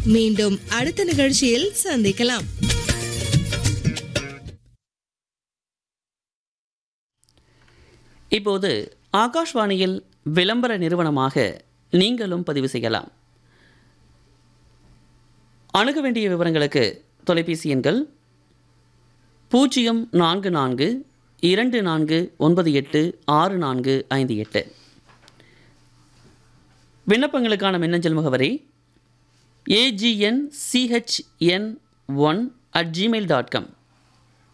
மீண்டும் அடுத்த நிகழ்ச்சியில் சந்திக்கலாம் இப்போது ஆகாஷ்வாணியில் விளம்பர நிறுவனமாக நீங்களும் பதிவு செய்யலாம் அணுக வேண்டிய விவரங்களுக்கு தொலைபேசி எண்கள் பூஜ்ஜியம் நான்கு நான்கு இரண்டு நான்கு ஒன்பது எட்டு ஆறு நான்கு ஐந்து எட்டு விண்ணப்பங்களுக்கான மின்னஞ்சல் முகவரி AGN CHN one at Gmail dot com